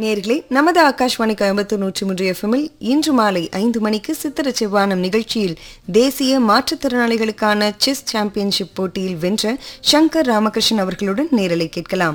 நேர்களே நமது ஆகாஷ்வாணி கோயம்புத்தூர் நூற்றி மூன்று எஃப்எம்மில் இன்று மாலை ஐந்து மணிக்கு சித்திர செவ்வானம் நிகழ்ச்சியில் தேசிய மாற்றுத்திறனாளிகளுக்கான செஸ் சாம்பியன்ஷிப் போட்டியில் வென்ற சங்கர் ராமகிருஷ்ணன் அவர்களுடன் நேரலை கேட்கலாம்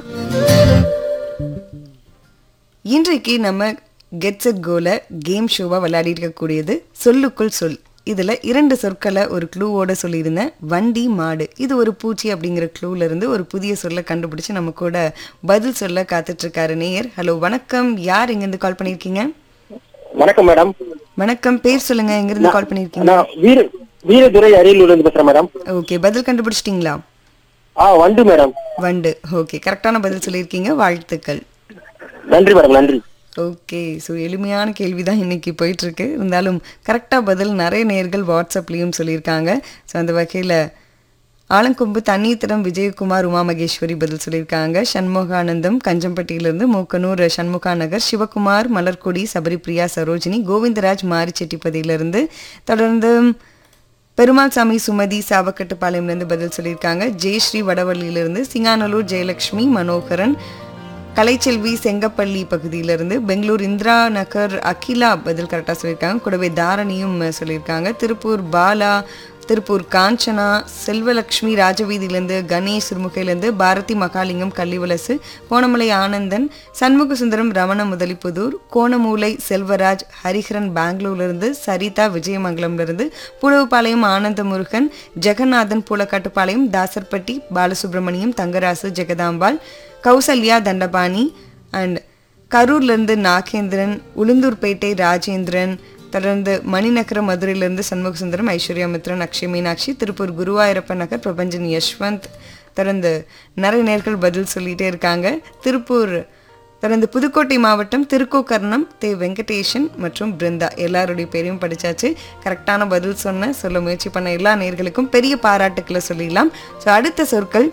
இன்றைக்கு நம்ம கெட் செட் கோல கேம் ஷோவாக விளையாடி இருக்கக்கூடியது சொல்லுக்குள் சொல் இதில் இரண்டு சொற்களை ஒரு க்ளூவோட சொல்லியிருந்தேன் வண்டி மாடு இது ஒரு பூச்சி அப்படிங்கிற க்ளூல இருந்து ஒரு புதிய சொல்லை கண்டுபிடிச்சு நம்ம கூட பதில் சொல்ல காத்துட்டு இருக்காரு நேயர் ஹலோ வணக்கம் யார் இங்கேருந்து கால் பண்ணியிருக்கீங்க வணக்கம் மேடம் வணக்கம் பேர் சொல்லுங்க எங்கிருந்து கால் பண்ணியிருக்கீங்க நான் வீர வீரதுரை அரியலூர்ல இருந்து பேசுறேன் மேடம் ஓகே பதில் கண்டுபிடிச்சிட்டிங்களா ஆ வண்டு மேடம் வண்டு ஓகே கரெக்டான பதில் சொல்லியிருக்கீங்க வாழ்த்துக்கள் நன்றி மேடம் நன்றி ஓகே ஸோ எளிமையான கேள்வி தான் இன்னைக்கு போயிட்டு இருக்கு இருந்தாலும் கரெக்டாக பதில் நிறைய நேர்கள் வாட்ஸ்அப்லேயும் சொல்லியிருக்காங்க ஸோ அந்த வகையில் ஆலங்கொம்பு தண்ணீத்திரம் விஜயகுமார் உமா மகேஸ்வரி பதில் சொல்லியிருக்காங்க சண்முகானந்தம் கஞ்சம்பட்டியிலிருந்து மூக்கனூர் சண்முகா நகர் சிவகுமார் மலர்கொடி சபரிபிரியா சரோஜினி கோவிந்தராஜ் மாரிச்செட்டிப்பதியிலிருந்து தொடர்ந்து பெருமாள் சாமி சுமதி சாவக்கட்டுப்பாளையம்லேருந்து பதில் சொல்லியிருக்காங்க ஜெயஸ்ரீ வடவள்ளியிலிருந்து சிங்கானலூர் ஜெயலக்ஷ்மி மனோகரன் கலைச்செல்வி செங்கப்பள்ளி பகுதியிலிருந்து பெங்களூர் இந்திரா நகர் அகிலா பதில் கரெக்டாக சொல்லியிருக்காங்க கூடவே தாரணியும் சொல்லியிருக்காங்க திருப்பூர் பாலா திருப்பூர் காஞ்சனா செல்வலக்ஷ்மி ராஜவீதியிலேருந்து கணேஷ் சிறுமுகையிலேருந்து பாரதி மகாலிங்கம் கள்ளிவலசு கோணமலை ஆனந்தன் சண்முக சுந்தரம் ரமண முதலிப்புதூர் கோணமூலை செல்வராஜ் ஹரிஹரன் பெங்களூர்லேருந்து சரிதா விஜயமங்கலம்லேருந்து புலவுப்பாளையம் ஆனந்த முருகன் ஜெகநாதன் பூலக்காட்டுப்பாளையம் தாசர்பட்டி பாலசுப்ரமணியம் தங்கராசு ஜெகதாம்பாள் கௌசல்யா தண்டபாணி அண்ட் கரூர்லேருந்து நாகேந்திரன் உளுந்தூர்பேட்டை ராஜேந்திரன் தொடர்ந்து மணிநகரம் மதுரையிலிருந்து சண்முக சுந்தரம் ஐஸ்வர்யா மித்ரன் அக்ஷய் மீனாட்சி திருப்பூர் குருவாயூரப்ப நகர் பிரபஞ்சன் யஷ்வந்த் தொடர்ந்து நிறைய நேர்கள் பதில் சொல்லிட்டே இருக்காங்க திருப்பூர் தொடர்ந்து புதுக்கோட்டை மாவட்டம் திருக்கோக்கர்ணம் தே வெங்கடேஷன் மற்றும் பிருந்தா எல்லாருடைய பேரையும் படிச்சாச்சு கரெக்டான பதில் சொன்ன சொல்ல முயற்சி பண்ண எல்லா நேர்களுக்கும் பெரிய பாராட்டுக்களை சொல்லிடலாம் ஸோ அடுத்த சொற்கள்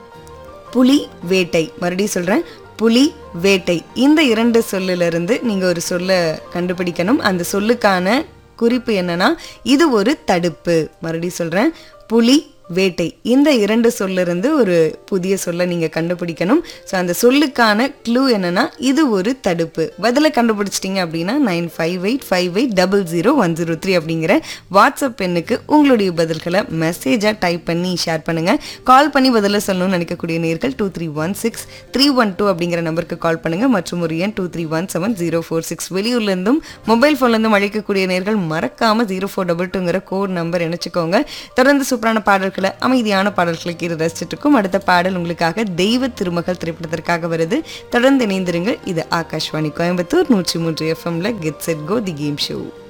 புலி வேட்டை மறுபடியும் சொல்கிறேன் புலி வேட்டை இந்த இரண்டு சொல்லிலிருந்து நீங்கள் ஒரு சொல்லை கண்டுபிடிக்கணும் அந்த சொல்லுக்கான குறிப்பு என்னன்னா இது ஒரு தடுப்பு மறுபடியும் சொல்கிறேன் புலி வேட்டை இந்த இரண்டு சொல்லிருந்து ஒரு புதிய சொல்லை நீங்கள் கண்டுபிடிக்கணும் ஸோ அந்த சொல்லுக்கான க்ளூ என்னன்னா இது ஒரு தடுப்பு பதிலை கண்டுபிடிச்சிட்டிங்க அப்படின்னா nine five eight five eight double zero one zero three அப்படிங்கிற வாட்ஸ்அப் எண்ணுக்கு உங்களுடைய பதில்களை மெசேஜாக டைப் பண்ணி ஷேர் பண்ணுங்கள் கால் பண்ணி பதில சொல்லணும்னு நினைக்கக்கூடிய நேர்கள் two three one six three one two அப்படிங்கிற நம்பருக்கு கால் பண்ணுங்கள் மற்றும் ஒரு எண் two three one seven zero four six வெளியூர்லேருந்தும் மொபைல் ஃபோன்லேருந்தும் அழைக்கக்கூடிய நேர்கள் மறக்காமல் ஜீரோ ஃபோர் டபுள் டூங்கிற கோட் நம்பர் இணைச்சிக்கோங்க தொடர்ந்து சூப்பரான பாடல்களை அமைதியான பாடல்களை கீழே ரசிச்சுட்டு இருக்கும் அடுத்த பாடல் உங்களுக்காக தெய்வ திருமகள் திரைப்படத்திற்காக வருது தொடர்ந்து இணைந்திருங்க இது ஆகாஷ்வாணி கோயம்புத்தூர் நூற்றி மூன்று எஃப்எம்ல get set go the game show